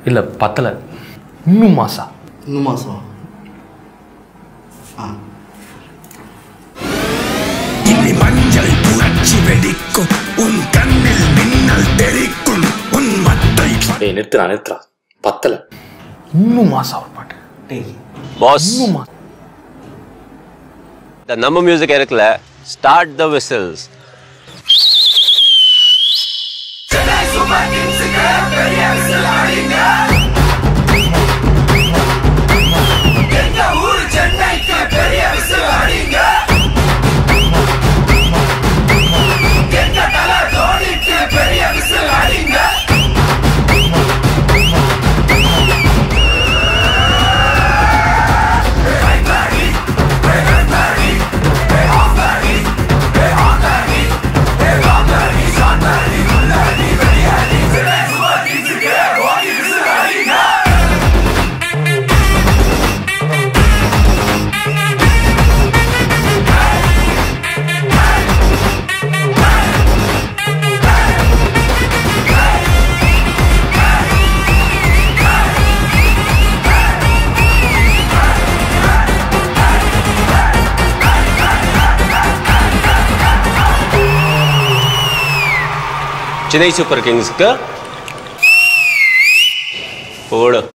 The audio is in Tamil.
இல்லை பத்தலை இன்னும் மாசா இன்னும் மாதம் ஆ இனி மஞ்சள் புரட்சி வெடிக்கும் உன் கண்ணில் மின்னல் தெரிக்கும் உன் மத்தை டேய் நிறுத்துறா நிறுத்துறா பத்தலை இன்னும் மாசா ஒரு பாட்டு டேய் பாஸ் இன்னும் மாசா இந்த நம்ம மியூசிக் இருக்குல்ல start the whistles Chennai super கிங்ஸ்க்கு போடு